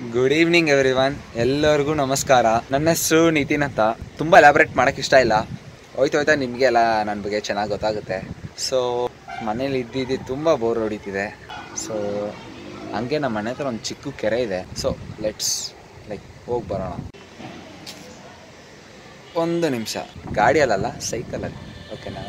Good evening every one ಎಲ್ಲರಿಗೂ ನಮಸ್ಕಾರ ನನ್ನ ಹೆಸರು ನಿತಿನ್ ಅಂತ ತುಂಬ ಎಲಾಬ್ರೇಟ್ ಮಾಡೋಕ್ಕೆ ಇಷ್ಟ ಇಲ್ಲ ಹೋಯ್ತಾ ಹೋಯ್ತಾ ನಿಮಗೆ ಎಲ್ಲ ನನ್ನ ಬಗ್ಗೆ ಚೆನ್ನಾಗಿ ಗೊತ್ತಾಗುತ್ತೆ ಸೊ ಮನೇಲಿ ಇದ್ದಿದ್ದು ತುಂಬ ಬೋರ್ ಹೊಡಿತಿದೆ ಸೊ ಹಂಗೆ ನಮ್ಮ ಮನೆ ಹತ್ರ ಒಂದು ಚಿಕ್ಕ ಕೆರೆ ಇದೆ ಸೊ ಲೆಟ್ಸ್ ಲೈಕ್ ಹೋಗಿ ಬರೋಣ ಒಂದು ನಿಮಿಷ ಗಾಡಿಯಲ್ಲ ಸೈಕಲಲ್ಲಿ ಓಕೆನಾ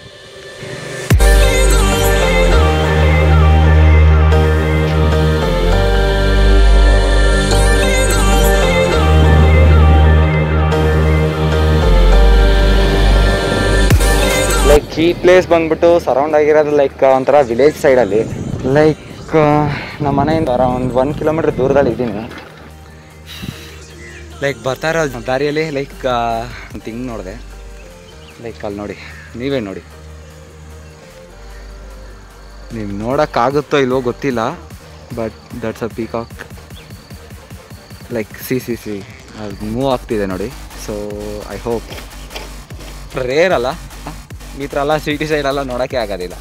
ಲೈಕ್ ಈ ಪ್ಲೇಸ್ ಬಂದ್ಬಿಟ್ಟು ಸರೌಂಡ್ ಆಗಿರೋದು ಲೈಕ್ ಒಂಥರ ವಿಲೇಜ್ ಸೈಡಲ್ಲಿ ಲೈಕ್ ನಮ್ಮ ಮನೆಯಿಂದ ಅರೌಂಡ್ ಒನ್ ಕಿಲೋಮೀಟ್ರ್ ದೂರದಲ್ಲಿ ಇದ್ದೀನಿ ಲೈಕ್ ಬರ್ತಾ ಇರೋ ದಾರಿಯಲ್ಲಿ ಲೈಕ್ ಒಂದು ಹಿಂಗೆ ನೋಡಿದೆ ಲೈಕ್ ಅಲ್ಲಿ ನೋಡಿ ನೀವೇ ನೋಡಿ ನೀವು ನೋಡೋಕ್ಕಾಗುತ್ತೋ ಇಲ್ವೋ ಗೊತ್ತಿಲ್ಲ but that's a peacock like see see see ಅದು ಮೂವ್ ಆಗ್ತಿದೆ ನೋಡಿ ಸೊ ಐ ಹೋಪ್ ರೇರ್ ಅಲ್ಲ ಈ ಥರ ಎಲ್ಲ ಸಿಟಿ ಸೈಡೆಲ್ಲ ನೋಡೋಕ್ಕೆ ಆಗೋದಿಲ್ಲ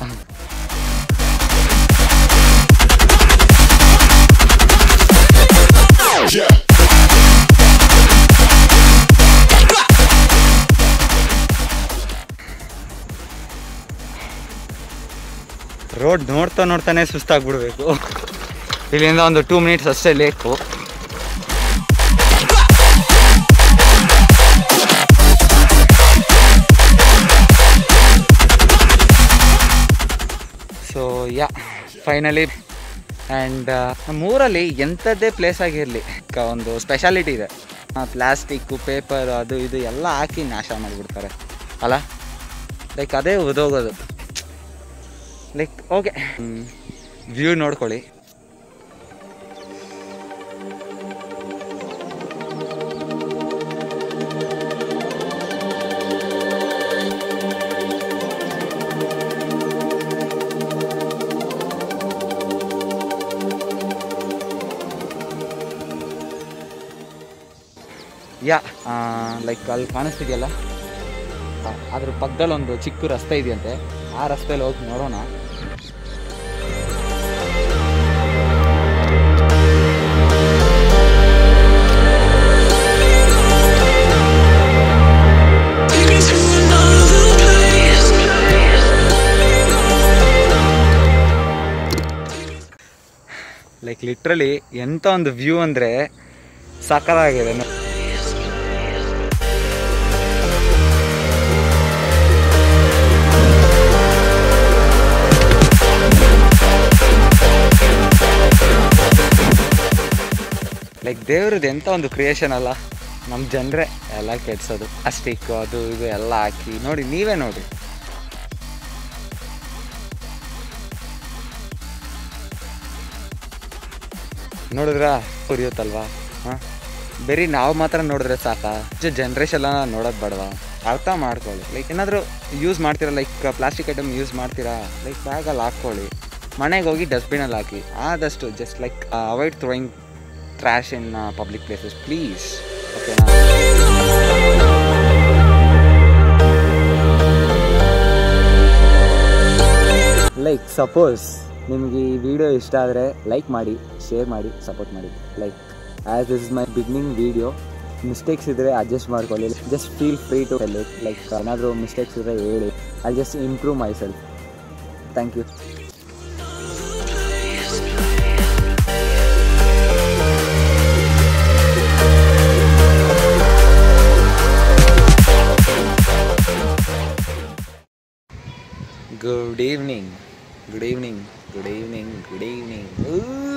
ರೋಡ್ ನೋಡ್ತಾ ನೋಡ್ತಾನೆ ಸುಸ್ತಾಗ್ಬಿಡ್ಬೇಕು ಇಲ್ಲಿಂದ ಒಂದು ಟೂ ಮಿನಿಟ್ಸ್ ಅಷ್ಟೇ ಲೇಕು ಸೊ ಯಾ ಫೈನಲಿ ಆ್ಯಂಡ್ ನಮ್ಮೂರಲ್ಲಿ ಎಂಥದ್ದೇ ಪ್ಲೇಸ್ ಆಗಿರಲಿ ಒಂದು ಸ್ಪೆಷಾಲಿಟಿ ಇದೆ ಪ್ಲಾಸ್ಟಿಕ್ಕು ಪೇಪರ್ ಅದು ಇದು ಎಲ್ಲ ಹಾಕಿ ನಾಶ ಮಾಡಿಬಿಡ್ತಾರೆ ಅಲ್ಲ ಲೈಕ್ ಅದೇ ಉದೋಗೋದು ಲೈಕ್ ಓಕೆ ವ್ಯೂ ನೋಡ್ಕೊಳ್ಳಿ ಯಾ ಲೈಕ್ ಅಲ್ಲಿ ಕಾಣಿಸ್ತಿದೆಯಲ್ಲ ಆ, ಅದ್ರ ಪಕ್ಕದಲ್ಲಿ ಒಂದು ಚಿಕ್ಕ ರಸ್ತೆ ಇದೆಯಂತೆ ಆ ರಸ್ತೆಯಲ್ಲಿ ಹೋಗಿ ನೋಡೋಣ Take me to another place. Like literally ಎಂಥ ಒಂದು ವ್ಯೂ ಅಂದರೆ ಸಕ್ಕತ್ತಾಗಿದೆ ಲೈಕ್ ದೇವ್ರದ್ದು ಎಂಥ ಒಂದು ಕ್ರಿಯೇಷನ್ ಅಲ್ಲ ನಮ್ಮ ಜನರೇ ಎಲ್ಲ ಕೆಡ್ಸೋದು ಅಸ್ಟಿಕ್ಕು ಅದು ಇದು ಎಲ್ಲ ಹಾಕಿ ನೋಡಿ ನೀವೇ ನೋಡಿ ನೋಡಿದ್ರ ಉರಿಯುತ್ತಲ್ವಾ ಹಾಂ ಬರೀ ನಾವು ಮಾತ್ರ ನೋಡಿದ್ರೆ ಸಾಕಾ ಜನ್ರೇಷನ್ ಎಲ್ಲ ನೋಡೋದು ಬೇಡವಾ ಅರ್ಥ ಮಾಡ್ಕೊಳ್ಳಿ ಲೈಕ್ ಏನಾದರೂ ಯೂಸ್ ಮಾಡ್ತೀರಾ ಲೈಕ್ ಪ್ಲಾಸ್ಟಿಕ್ ಐಟಮ್ ಯೂಸ್ ಮಾಡ್ತೀರಾ ಲೈಕ್ ಬ್ಯಾಗಲ್ಲಿ ಹಾಕ್ಕೊಳ್ಳಿ ಮನೆಗೆ ಹೋಗಿ ಡಸ್ಟ್ಬಿನಲ್ಲಿ ಹಾಕಿ ಆದಷ್ಟು just like avoid throwing trash in public places please ಓಕೆನಾ ಲೈಕ್ ಸಪೋಸ್ ನಿಮಗೆ ಈ ವಿಡಿಯೋ ಇಷ್ಟ ಆದರೆ ಲೈಕ್ ಮಾಡಿ ಶೇರ್ ಮಾಡಿ ಸಪೋರ್ಟ್ ಮಾಡಿ like as this is my beginning video mistakes ಇದ್ದರೆ ಅಡ್ಜಸ್ಟ್ ಮಾಡ್ಕೊಳ್ಳಿ just feel free to like like ಏನಾದರೂ ಮಿಸ್ಟೇಕ್ಸ್ ಇದ್ದರೆ ಹೇಳಿ I just improve myself thank you good evening good evening good evening good evening